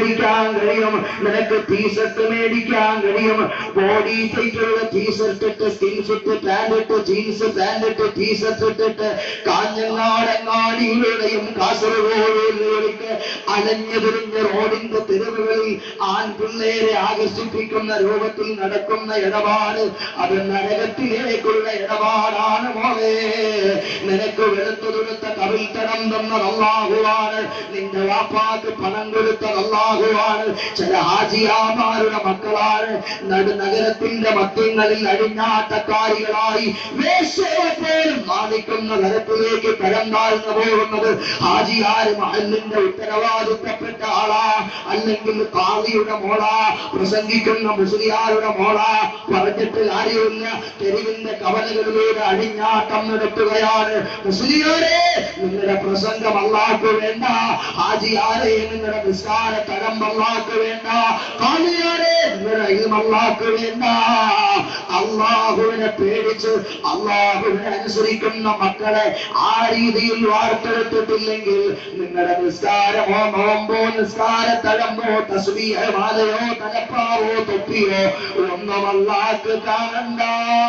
മേടിക്കാൻ കഴിയും നിനക്ക് ടീഷർട്ട് മേടിക്കാൻ കഴിയും ബോഡി ടൈറ്റുള്ള ടീഷർട്ട് ഇട്ട് സ്കിൻ ഫിറ്റ് പാന്റ് ഇട്ട് ജീൻസ് പാന്റ് ഇട്ട് ടീഷർട്ട് ഇട്ടിട്ട് കാഞ്ഞങ്ങാടങ്ങാടിയിലൂടെയും കാസർഗോഡിലേക്ക് അലഞ്ഞു തിരിഞ്ഞ റോഡിന്റെ തെരുവുകളിൽ ആൺപിള്ളേരെ ആകർഷിപ്പിക്കുന്ന രൂപത്തിൽ നടക്കുന്ന ഇടപാട് അത് നരകത്തിലേക്കുള്ള ഇടപാടാണ് മോളെ നിനക്ക് വെളുത്തു തുടുത്ത കവിൽത്തരം തന്നത് അള്ളാഹുവാണ് നിന്റെ വാപ്പാക്ക് പണം കൊടുത്തത് അള്ളാഹുവാണ് ചില ഹാജിയാമാരുടെ മക്കളാണ് നടുനഗരത്തിന്റെ മധ്യങ്ങളിൽ അഴിഞ്ഞാട്ടക്കാരികളായി വേശ്യയെ പോലും മാനിക്കുന്ന തരത്തിലേക്ക് കരം താഴ്ന്നു പോകുന്നത് ഹാജിയാര് മഹലിന്റെ ഉത്തരവാദിത്തപ്പെട്ട ആളാ അല്ലെങ്കിൽ കാളിയുടെ മോളാ പ്രസംഗിക്കുന്ന മുസ്ലിയാരുടെ മോളാ പറഞ്ഞിട്ട് കാര്യമില്ല തെരുവിന്റെ കവലകളിലൂടെ അഴിഞ്ഞാട്ടം നടത്തുകയാണ് മുസ്ലിയാരെ നിങ്ങളുടെ പ്രസംഗം അള്ളാഹ്ക്ക് വേണ്ട ഹാജിയാരെ നിങ്ങളുടെ നിസ്കാര തരം അള്ളാഹ്ക്ക് വേണ്ട കാളിയാരെ നിങ്ങളുടെ ഇൽമ അള്ളാഹ്ക്ക് വേണ്ട അള്ളാഹുവിനെ പേടിച്ച് അള്ളാഹുവിനെ അനുസരിക്കുന്ന മക്കളെ ആ രീതിയിൽ വാർത്തെടുത്തിട്ടില്ലെങ്കിൽ നിങ്ങളുടെ നിസ്കാരമോ നോമ്പോ നിസ്കാര തഴമ്പോ തസ്ബീഹ മാലയോ തലപ്പാവോ തൊപ്പിയോ ഒന്നും അല്ലാക്ക് കാണണ്ട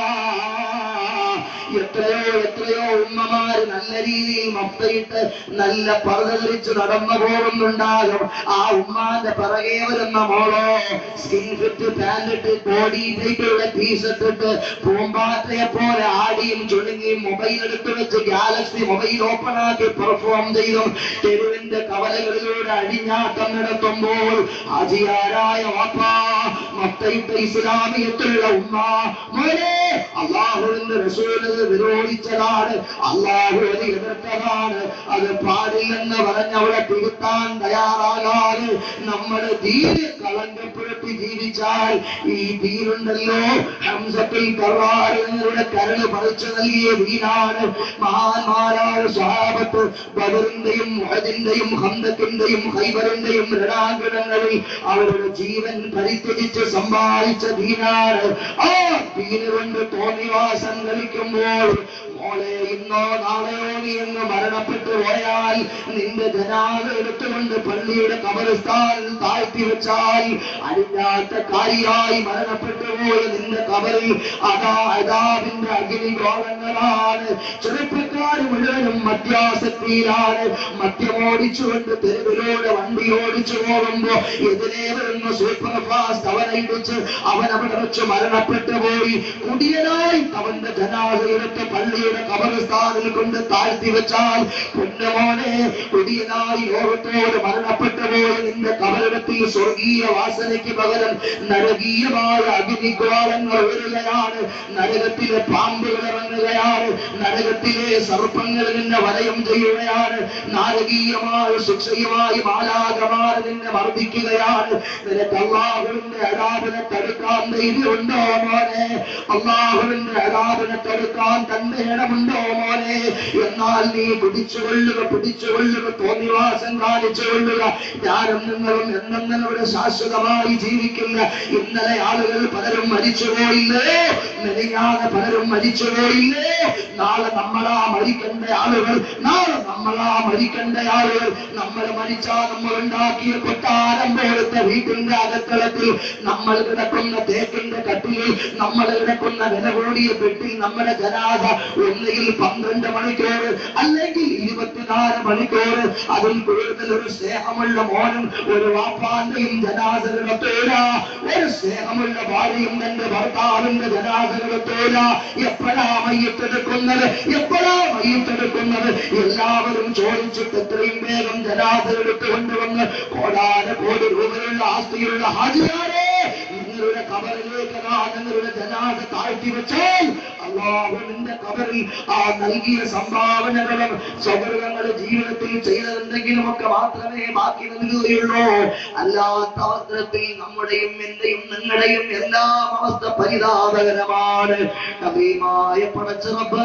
എത്രയോ എത്രയോ ഉമ്മമാര് നല്ല രീതിയിൽ മഫ്തയിട്ട് നല്ല പർദ്ധരിച്ച് നടന്നു പോകുന്നുണ്ടാകും ആ ഉമ്മാന്റെ പിറകെ വരുന്ന മോളോ സ്കിൻ ഫിറ്റ് പാന്റ് ഇട്ട് ബോഡി ടൈറ്റുള്ള ടീഷർട്ട് ഇട്ട് പൂമ്പാറ്റയെ പോലെ ആടിയും ചുളുങ്ങിയും മൊബൈൽ എടുത്തു വെച്ച് ഗാലക്സി മൊബൈൽ ഓപ്പൺ ആക്കി പെർഫോം ചെയ്തും തെരുവിന്റെ കവലകളിലൂടെ അഴിഞ്ഞാട്ടം നടത്തുമ്പോൾ അജിയാരായ വാപ്പാ മത്തയിട്ട ഇസ്ലാമിയത്തുള്ള ഉമ്മ മോനെ അള്ളാഹുവിന്റെ റസൂല് വിരോധിച്ചതാണ് അള്ളാഹു അത് എതിർത്തതാണ് അത് പാടില്ലെന്ന് പറഞ്ഞവളെ തിരുത്താൻ തയ്യാറാകാതെ നമ്മൾ ദീന് കളങ്കപ്പെടുത്തി ജീവിച്ചാൽ ഈ ദീനുണ്ടല്ലോ ഹംസത്തിൽ കറാറുകളുടെ കരള് പറിച്ചു നൽകിയ ദീനാണ് മഹാന്മാരായ സ്വഹാബത്ത് ബദറിന്റെയും മുഹദിന്റെയും ഹന്തത്തിന്റെയും ഹൈബറിന്റെയും രണാങ്കണങ്ങളിൽ അവരുടെ ജീവൻ പരിത്യജിച്ച് സമ്പാദിച്ച ദീനാണ് ആ ദീന് കൊണ്ട് തോന്നിവാസം കളിക്കുമ്പോൾ മോളെ ഇന്നോ നാളെയോ നീ എന്ന് മരണപ്പെട്ടു പോയാൽ നിന്റെ ജനാല എടുത്തുകൊണ്ട് പള്ളിയുടെ കബറിസ്ഥാനിൽ താഴ്ത്തി വെച്ചാൽ അരിഞ്ഞാത്ത കാരിയായി മരണപ്പെട്ടു പോയ നിന്റെ കബറിൽ അതാ അതാവിന്റെ അഗ്നിഗോളങ്ങളാണ് ചെറുപ്പക്കാർ മുഴുവനും മദ്യാസക്തിയിലാണ് മദ്യമോടിച്ചുകൊണ്ട് തെരുവിലൂടെ വണ്ടി ഓടിച്ചു പോകുമ്പോ എതിരെ വരുന്ന സൂപ്പർ ഫാസ്റ്റ് അവനെ ഇടിച്ച് അവൻ അവിടെ വെച്ച് മരണപ്പെട്ടു പോയി കുടിയനായി അവന്റെ ജനാലയെടുത്ത് പള്ളിയുടെ കബറിസ്ഥാനിൽ കൊണ്ട് താഴ്ത്തി വെച്ചാൽ പൊന്നമോനെ കുടിയനായി ലോകത്തോട് മരണപ്പെട്ടു പോയ നിന്റെ കബറിടത്തിൽ സ്വർഗീയ വാസനയ്ക്ക് പകരം നരകീയമായ അഗ്നിഗ്വാളങ്ങൾ ഉയരുകയാണ് നരകത്തിലെ പാമ്പുകൾ ഇറങ്ങുകയാണ് നരകത്തിലെ സർപ്പങ്ങൾ നിന്നെ വലയം ചെയ്യുകയാണ് നാരകീയമായ ശിക്ഷയുമായി മാലാകമാർ നിന്നെ മർദ്ദിക്കുകയാണ് നിനക്ക് അള്ളാഹുവിന്റെ ആരാധന തടുക്കാൻ ധൈര്യമുണ്ടോ മോനെ അള്ളാഹുവിന്റെ ആരാധന തടുക്കാൻ തന്റെ ഇടമുണ്ടോ മോനെ എന്നാൽ നീ പിടിച്ചുകൊള്ളുക പിടിച്ചുകൊള്ളുക തോന്നിവാസം കാണിച്ചു കൊള്ളുക ഞാനും നിങ്ങളും എന്നെന്നവിടെ ശാശ്വതമായി ജീവിക്കില്ല ഇന്നലെ ആളുകൾ പലരും മരിച്ചുപോയില്ലേ മെലിഞ്ഞാതെ പലരും മരിച്ചുപോയില്ലേ നാളെ നമ്മളാ മരിക്കേണ്ട ആളുകൾ നാളെ നമ്മളാ മരിക്കേണ്ട ആളുകൾ നമ്മൾ മരിച്ചാൽ നമ്മൾ ഉണ്ടാക്കിയ കൊട്ടാരം പോലത്തെ വീട്ടിന്റെ അകത്തളത്തിൽ നമ്മൾ കിടക്കുന്ന തേക്കിന്റെ കട്ടിലിൽ നമ്മൾ കിടക്കുന്ന വില കൂടിയ ബെഡിൽ നമ്മുടെ ജനാഥ ഒന്നുകിൽ പന്ത്രണ്ട് മണിക്കൂർ അല്ലെങ്കിൽ ഇരുപത്തിനാല് മണിക്കൂർ അതിൽ കൂടുതൽ ഒരു സ്നേഹമുള്ള മോനും ഒരു വാപ്പാന്റെയും ജനാഥ കിടത്തൂല ഒരു സ്നേഹമുള്ള ഭാര്യയും തന്റെ ഭർത്താവിന്റെ ജനാഥ കിടത്തൂല എപ്പോഴാ മയ്യത്തെടുക്കുന്നത് എപ്പോഴാ മയ്യത്തെടുക്കുന്നത് എല്ലാവരും ചോദിച്ചിട്ട് എത്രയും വേഗം ജനാഥ എടുത്തു കൊണ്ടുവന്ന് കോടാന കോടി രൂപയുള്ള ആസ്തിയുള്ള ഹാജിയാരെ നിങ്ങളുടെ കബറിലേക്ക് നാ നിങ്ങളുടെ ജനാഥ താഴ്ത്തി വെച്ചാൽ അള്ളാഹുവിന്റെ കബറിൽ ആ നൽകിയ സംഭാവനകളും സൗകര്യങ്ങളുടെ ജീവിതത്തിൽ ചെയ്തതെന്തെങ്കിലുമൊക്കെ മാത്രമേ ബാക്കി നൽകുകയുള്ളൂ അല്ലാത്ത അവസരത്തിൽ നമ്മുടെയും എന്റെയും നിങ്ങളുടെയും എല്ലാം അവസ്ഥ പരിതാപകരമാണ് നബീമായ പടച്ചിറപ്പ്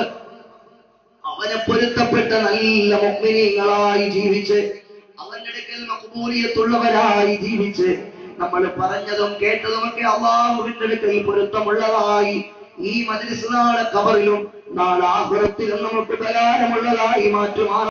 അവനെ പൊരുത്തപ്പെട്ട നല്ല മുഗ്മിനീങ്ങളായി ജീവിച്ച് അവന്റെ അടുക്കൽ മക്ബൂലിയത്തുള്ളവരായി ജീവിച്ച് നമ്മൾ പറഞ്ഞതും കേട്ടതുമൊക്കെ അള്ളാഹുവിന്റെ അടുക്കൽ പൊരുത്തമുള്ളതായി ഈ മജ്ലിസ് നാളെ കബറിലും നാളെ ആഹുറത്തിലും നമുക്ക് പ്രകാരമുള്ളതായി മാറ്റുമാറാം